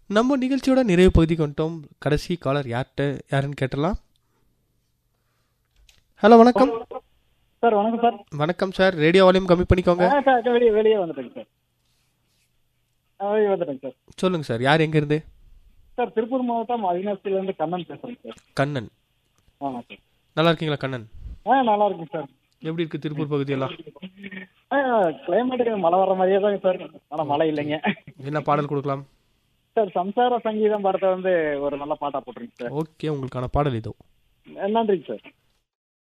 நம்ம நிகழ்ச்சியோட நிறைவு பகுதிக்கு வந்துட்டோம் கடைசி காலர் யார்கிட்ட யாருன்னு கேட்டலாம் ஹலோ வணக்கம் சார் வணக்கம் சார் வணக்கம் சார் ரேடியோ வால்யூம் கம்மி பண்ணிக்கோங்க ஆ சார் வெளியே வெளியே வந்துட்டேங்க சார் ஆ வெளியே வந்துட்டேங்க சார் சொல்லுங்க சார் யார் எங்க இருந்து சார் திருப்பூர் மாவட்டம் அவினாசிலேருந்து கண்ணன் பேசுகிறேங்க சார் கண்ணன் ஆமாம் சார் நல்லா இருக்கீங்களா கண்ணன் ஆ நல்லா இருக்குங்க சார் எப்படி இருக்கு திருப்பூர் பகுதியெல்லாம் ஆ கிளைமேட்டுக்கு மழை வர மாதிரியே தாங்க சார் ஆனால் மழை இல்லைங்க என்ன பாடல் கொடுக்கலாம் சார் சம்சார சங்கீதம் படத்தை வந்து ஒரு நல்ல பாட்டாக போட்டுருங்க சார் ஓகே உங்களுக்கான பாடல் இதோ நன்றிங்க சார்